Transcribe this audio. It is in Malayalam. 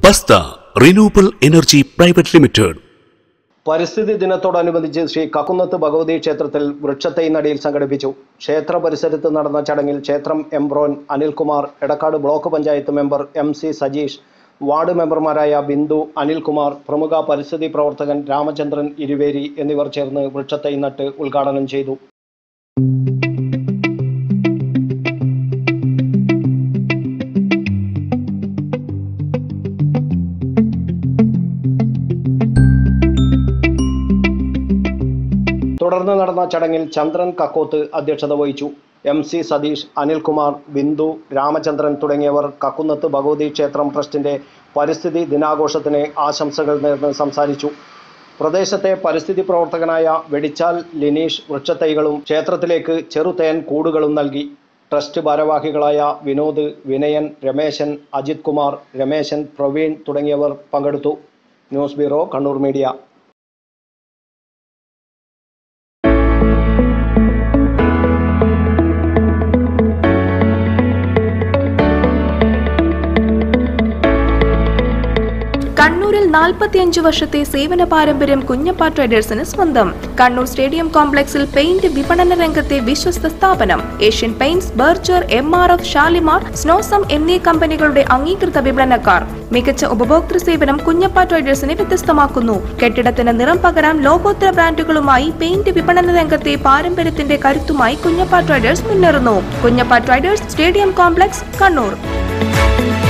ബസ്ത റിന്യൂവബിൾ എനർജി പ്രൈവറ്റ് ലിമിറ്റഡ് പരിസ്ഥിതി ദിനത്തോടനുബന്ധിച്ച് ശ്രീ കക്കുന്നത്ത് ഭഗവതി ക്ഷേത്രത്തിൽ വൃക്ഷത്തൈ നടിയിൽ സംഘടിപ്പിച്ചു ക്ഷേത്ര പരിസരത്ത് നടന്ന ചടങ്ങിൽ ക്ഷേത്രം എംബ്രോൻ Anilkumar Edakkad block panchayat member M C Sajeesh ward മെമ്പർമാരായ ബിന്ദു അനിൽകുമാർ പ്രമുഖ പരിസ്ഥിതി പ്രവർത്തകൻ രാമചന്ദ്രൻ ഇരുവേരി എന്നിവർ ചേർന്ന് വൃക്ഷത്തൈ നട്ട് ഉദ്ഘാടനം ചെയ്തു തുടർന്ന് നടന്ന ചടങ്ങിൽ ചന്ദ്രൻ കക്കോത്ത് അധ്യക്ഷത വഹിച്ചു എം സി സതീഷ് അനിൽകുമാർ ബിന്ദു രാമചന്ദ്രൻ തുടങ്ങിയവർ കക്കുന്നത്ത് ഭഗവതി ക്ഷേത്രം ട്രസ്റ്റിന്റെ പരിസ്ഥിതി ദിനാഘോഷത്തിന് ആശംസകൾ നേർന്ന് സംസാരിച്ചു പ്രദേശത്തെ പരിസ്ഥിതി പ്രവർത്തകനായ വെടിച്ചാൽ ലിനീഷ് വൃക്ഷത്തൈകളും ക്ഷേത്രത്തിലേക്ക് ചെറുതേൻ കൂടുകളും നൽകി ട്രസ്റ്റ് ഭാരവാഹികളായ വിനോദ് വിനയൻ രമേശൻ അജിത് കുമാർ രമേശൻ പ്രവീൺ തുടങ്ങിയവർ പങ്കെടുത്തു ന്യൂസ് ബ്യൂറോ കണ്ണൂർ മീഡിയ കണ്ണൂരിൽ നാൽപ്പത്തിയഞ്ച് വർഷത്തെ സേവന പാരമ്പര്യം കുഞ്ഞപ്പ ട്രേഡേഴ്സിന് സ്വന്തം കണ്ണൂർ സ്റ്റേഡിയം കോംപ്ലക്സിൽ പെയിന്റ് വിപണന രംഗത്തെ വിശ്വസ്ത സ്ഥാപനം Asian Paints Berger M R F Shalimar Snowcem എന്നീ കമ്പനികളുടെ അംഗീകൃത വിപണനക്കാർ മികച്ച ഉപഭോക്തൃ സേവനം കുഞ്ഞപ്പ ട്രേഡേഴ്സിനെ വ്യത്യസ്തമാക്കുന്നു കെട്ടിടത്തിന് നിറം പകരാൻ ലോകോത്തര ബ്രാൻഡുകളുമായി പെയിന്റ് വിപണന രംഗത്തെ പാരമ്പര്യത്തിന്റെ കരുത്തുമായി കുഞ്ഞപ്പ ട്രേഡേഴ്സ് മുന്നേറുന്നു Kunjappa traders stadium complex Kannur